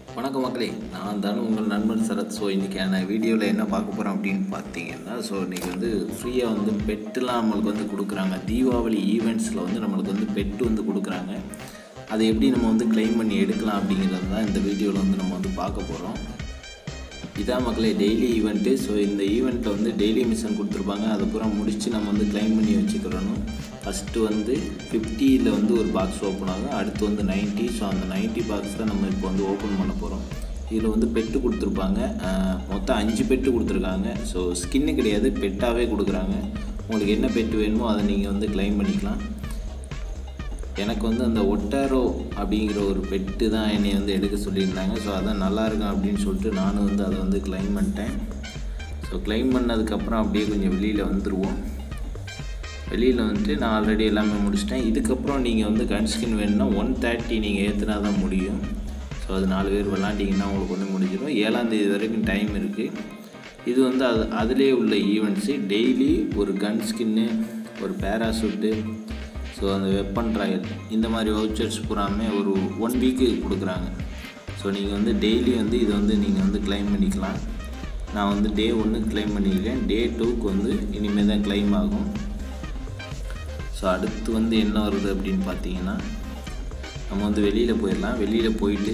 வணக்கம் மக்களே நான் தானே உங்கள் நண்பன் சரத் ஸோ இன்றைக்கான வீடியோவில் என்ன பார்க்க போகிறோம் அப்படின்னு பார்த்தீங்கன்னா ஸோ இன்றைக்கி வந்து ஃப்ரீயாக வந்து பெட்டுலாம் நம்மளுக்கு வந்து கொடுக்குறாங்க தீபாவளி ஈவெண்ட்ஸில் வந்து நம்மளுக்கு வந்து பெட்டு வந்து கொடுக்குறாங்க அதை எப்படி நம்ம வந்து க்ளைம் பண்ணி எடுக்கலாம் அப்படிங்கிறது தான் இந்த வீடியோவில் வந்து நம்ம வந்து பார்க்க போகிறோம் இதான் மக்களே டெய்லி ஈவெண்ட்டு ஸோ இந்த ஈவெண்ட்டில் வந்து டெய்லி மிஷன் கொடுத்துருப்பாங்க அதை பூரா முடித்து நம்ம வந்து க்ளைம் பண்ணி வச்சுக்கிறணும் ஃபஸ்ட்டு வந்து ஃபிஃப்டியில் வந்து ஒரு பாக்ஸ் ஓப்பன் ஆகும் அடுத்து வந்து 90 ஸோ அந்த 90 பாக்ஸ் தான் நம்ம இப்போ வந்து ஓப்பன் பண்ண போகிறோம் இதில் வந்து பெட்டு கொடுத்துருப்பாங்க அஹ், மொத்தம் அஞ்சு பெட்டு கொடுத்துருக்காங்க ஸோ ஸ்கின்னு கிடையாது பெட்டாகவே கொடுக்குறாங்க உங்களுக்கு என்ன பெட்டு வேணுமோ அதை நீங்கள் வந்து க்ளைம் பண்ணிக்கலாம் எனக்கு வந்து அந்த ஒட்டாரோ அப்படிங்கிற ஒரு பெட்டு தான் என்னை வந்து எடுக்க சொல்லியிருந்தாங்க ஸோ அதான் நல்லா இருக்கும் அப்படின்னு சொல்லிட்டு நானும் வந்து அதை வந்து க்ளைம் பண்ணிட்டேன் ஸோ க்ளைம் பண்ணதுக்கப்புறம் அப்படியே கொஞ்சம் வெளியில் வந்துடுவோம் வெளியில் வந்துட்டு நான் ஆல்ரெடி எல்லாமே முடிச்சிட்டேன் இதுக்கப்புறம் நீங்கள் வந்து கன்ஸ்கின் வேணும்னா ஒன் தேர்ட்டி நீங்கள் ஏற்றுனா தான் முடியும் ஸோ அது நாலு பேர் விளாண்டிங்கன்னா உங்களுக்கு வந்து முடிஞ்சிடும் ஏழாம் தேதி வரைக்கும் டைம் இருக்குது இது வந்து அது அதிலே உள்ள ஈவெண்ட்ஸு டெய்லி ஒரு கன் ஸ்கின்னு ஒரு பேராசூட்டு ஸோ அந்த வெப்பன் ட்ரையல் இந்த மாதிரி வவுச்சர்ஸ் பூராமே ஒரு ஒன் வீக்கு கொடுக்குறாங்க ஸோ நீங்கள் வந்து டெய்லி வந்து இதை வந்து நீங்கள் வந்து க்ளைம் பண்ணிக்கலாம் நான் வந்து டே ஒன்று க்ளைம் பண்ணியிருக்கேன் டே டூக்கு வந்து இனிமேல் தான் க்ளைம் ஆகும் ஸோ அடுத்து வந்து என்ன வருது அப்படின்னு பார்த்தீங்கன்னா நம்ம வந்து வெளியில் போயிடலாம் வெளியில் போயிட்டு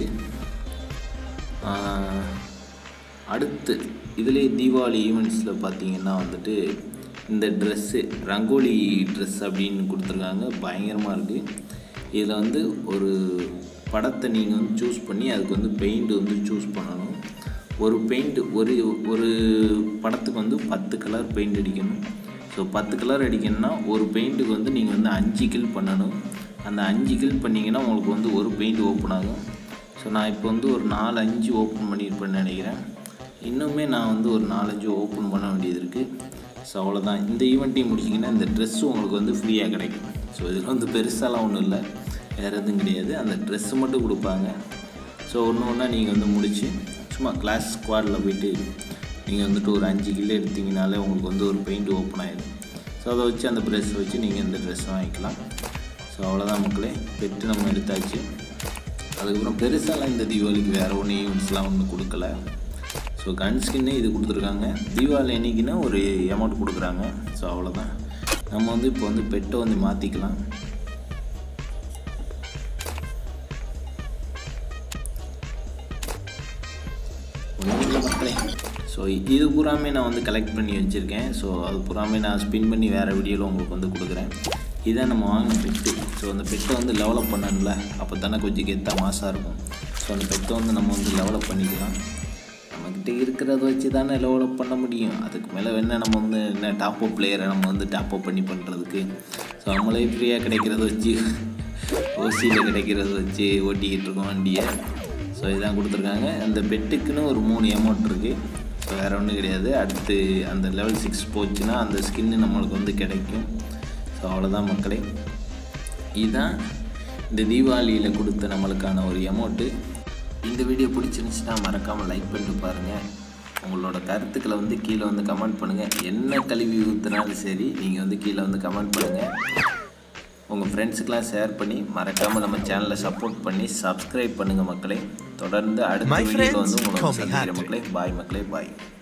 ஆஹ், அடுத்து இதுலேயே தீபாவளி ஈவெண்ட்ஸில் பார்த்தீங்கன்னா வந்துட்டு இந்த ட்ரெஸ்ஸு ரங்கோலி ட்ரெஸ் அப்படின்னு கொடுத்துருக்காங்க பயங்கரமாக இருக்குது இதில் வந்து ஒரு படத்தை நீங்கள் வந்து சூஸ் பண்ணி அதுக்கு வந்து பெயிண்ட் வந்து சூஸ் பண்ணணும் ஒரு பெயிண்ட் ஒரு ஒரு படத்துக்கு வந்து பத்து கலர் பெயிண்ட் அடிக்கணும் ஸோ பத்து கலர் அடிக்கணும்னா ஒரு பெயிண்ட்டுக்கு வந்து நீங்கள் வந்து அஞ்சு கில் பண்ணணும் அந்த அஞ்சு கில் பண்ணிங்கன்னா உங்களுக்கு வந்து ஒரு பெயிண்ட் ஓப்பன் ஆகும் ஸோ நான் இப்போ வந்து ஒரு நாலு அஞ்சு ஓப்பன் பண்ணியிருப்பேன்னு நினைக்கிறேன் இன்னுமே நான் வந்து ஒரு நாலஞ்சு ஓப்பன் பண்ண வேண்டியது இருக்குது ஸோ அவ்வளோதான் இந்த ஈவெண்ட்டையும் முடிச்சிங்கன்னா இந்த ட்ரெஸ்ஸு உங்களுக்கு வந்து ஃப்ரீயாக கிடைக்கும் ஸோ இதில் வந்து பெருசாலாம் ஒன்றும் இல்லை வேறு எதுவும் கிடையாது அந்த ட்ரெஸ்ஸு மட்டும் கொடுப்பாங்க ஸோ ஒன்று ஒன்றா நீங்கள் வந்து முடித்து சும்மா கிளாஸ் ஸ்குவாடில் போயிட்டு நீங்கள் வந்துட்டு ஒரு அஞ்சு கிலோ எடுத்தீங்கனாலே உங்களுக்கு வந்து ஒரு பெயிண்ட் ஓப்பன் ஆயிடும் ஸோ அதை வச்சு அந்த ப்ரெஸ் வச்சு நீங்கள் இந்த ட்ரெஸ் வாங்கிக்கலாம் ஸோ அவ்வளோதான் மக்களே பெட்டு நம்ம எடுத்தாச்சு அதுக்கப்புறம் பெருசாலாம் இந்த தீபாவளிக்கு வேறு ஒன்று ஈவெண்ட்ஸ்லாம் ஒன்றும் கொடுக்கல ஸோ கன் ஸ்கின்னு இது கொடுத்துருக்காங்க தீபாவளி அன்னைக்குன்னா ஒரு அமௌண்ட் கொடுக்குறாங்க ஸோ அவ்வளோதான் நம்ம வந்து இப்போ வந்து பெட்டை வந்து மாற்றிக்கலாம் ஒன்றும் மக்களே ஸோ இது பூராமே நான் வந்து கலெக்ட் பண்ணி வச்சுருக்கேன் ஸோ அது பூராமே நான் ஸ்பின் பண்ணி வேறு வீடியோவில் உங்களுக்கு வந்து கொடுக்குறேன் இதான் நம்ம வாங்கின பெட்டு ஸோ அந்த பெட்டை வந்து டெவலப் பண்ணணும்ல அப்போ தானே கொஞ்சம் கெத்தா மாசாக இருக்கும் ஸோ அந்த பெட்டை வந்து நம்ம வந்து டெவலப் பண்ணிக்கலாம் நம்மக்கிட்ட இருக்கிறத வச்சு தானே டெவலப் பண்ண முடியும் அதுக்கு மேலே வேணால் நம்ம வந்து என்ன டாப் அப் பிளேயரை நம்ம வந்து டாப் அப் பண்ணி பண்ணுறதுக்கு ஸோ நம்மளே ஃப்ரீயாக கிடைக்கிறத வச்சு ஓசியில் கிடைக்கிறத வச்சு ஓட்டிக்கிட்டு இருக்கோம் வண்டியை ஸோ இதான் கொடுத்துருக்காங்க அந்த பெட்டுக்குன்னு ஒரு மூணு அமௌண்ட் இருக்குது ஸோ வேறு ஒன்றும் கிடையாது அடுத்து அந்த லெவல் சிக்ஸ் போச்சுன்னா அந்த ஸ்கின்னு நம்மளுக்கு வந்து கிடைக்கும் ஸோ அவ்வளோதான் மக்களே இதுதான் இந்த தீபாவளியில் கொடுத்த நம்மளுக்கான ஒரு அமௌண்ட்டு இந்த வீடியோ பிடிச்சிருந்துச்சுன்னா மறக்காமல் லைக் பண்ணிட்டு பாருங்கள் உங்களோட கருத்துக்களை வந்து கீழே வந்து கமெண்ட் பண்ணுங்கள் என்ன கழுவி ஊற்றுனாலும் சரி நீங்கள் வந்து கீழே வந்து கமெண்ட் பண்ணுங்கள் உங்கள் ஃப்ரெண்ட்ஸுக்கெலாம் ஷேர் பண்ணி மறக்காமல் நம்ம சேனலை சப்போர்ட் பண்ணி சப்ஸ்கிரைப் பண்ணுங்கள் மக்களே தொடர்ந்து அடுத்த My வீடியோவில் வந்து friends, உங்களை call me சந்திக்கிற Hector. மக்களே பாய் மக்களே பாய்